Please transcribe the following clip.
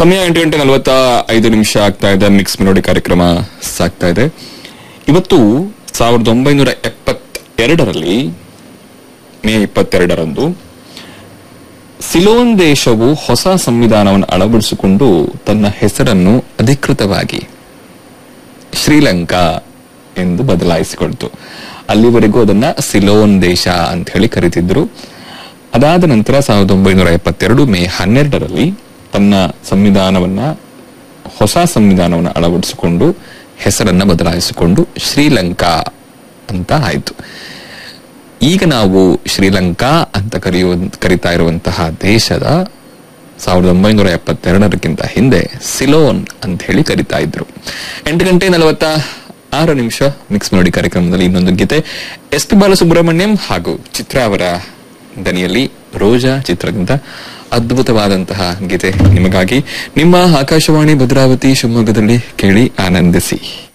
ಸಮಯ ಎಂಟು ಗಂಟೆ ನಲವತ್ತ ಐದು ನಿಮಿಷ ಆಗ್ತಾ ಇದೆ ಮಿಕ್ಸ್ ಮೆಲೋಡಿ ಕಾರ್ಯಕ್ರಮ ಸಾಗ್ತಾ ಇದೆ ಇವತ್ತು ಸಾವಿರದ ಒಂಬೈನೂರ ಎಪ್ಪತ್ತೆರಡರಲ್ಲಿ ಮೇ ಇಪ್ಪತ್ತೆರಡರಂದು ಸಿಲೋನ್ ದೇಶವು ಹೊಸ ಸಂವಿಧಾನವನ್ನು ಅಳವಡಿಸಿಕೊಂಡು ತನ್ನ ಹೆಸರನ್ನು ಅಧಿಕೃತವಾಗಿ ಶ್ರೀಲಂಕಾ ಎಂದು ಬದಲಾಯಿಸಿಕೊಳ್ತು ಅಲ್ಲಿವರೆಗೂ ಅದನ್ನ ಸಿಲೋನ್ ದೇಶ ಅಂತ ಹೇಳಿ ಕರೀತಿದ್ರು ಅದಾದ ನಂತರ ಸಾವಿರದ ಒಂಬೈನೂರ ಎಪ್ಪತ್ತೆರಡು ಮೇ ಹನ್ನೆರಡರಲ್ಲಿ ತನ್ನ ಸಂವಿಧಾನವನ್ನ ಹೊಸ ಸಂವಿಧಾನವನ್ನು ಅಳವಡಿಸಿಕೊಂಡು ಹೆಸರನ್ನ ಬದಲಾಯಿಸಿಕೊಂಡು ಶ್ರೀಲಂಕಾ ಅಂತ ಆಯಿತು ಈಗ ನಾವು ಶ್ರೀಲಂಕಾ ಅಂತ ಕರೆಯುವ ಕರಿತಾ ಇರುವಂತಹ ದೇಶದ ಸಾವಿರದ ಒಂಬೈನೂರ ಎಪ್ಪತ್ತೆರಡರಕ್ಕಿಂತ ಹಿಂದೆ ಸಿಲೋನ್ ಅಂತ ಹೇಳಿ ಕರಿತಾ ಇದ್ರು ಎಂಟು ಗಂಟೆ ನಲವತ್ತ ಆರು ನಿಮಿಷ ಮಿಕ್ಸ್ ಮೆಲೋಡಿ ಕಾರ್ಯಕ್ರಮದಲ್ಲಿ ಇನ್ನೊಂದು ಗೀತೆ ಎಸ್ ಪಿ ಬಾಲಸುಬ್ರಹ್ಮಣ್ಯಂ ಹಾಗೂ ಚಿತ್ರ ಅವರ ದನಿಯಲ್ಲಿ ರೋಜಾ ಚಿತ್ರದಿಂದ ಅದ್ಭುತವಾದಂತಹ ಗೀತೆ ನಿಮಗಾಗಿ ನಿಮ್ಮ ಆಕಾಶವಾಣಿ ಭದ್ರಾವತಿ ಶಿವಮೊಗ್ಗದಲ್ಲಿ ಕೇಳಿ ಆನಂದಿಸಿ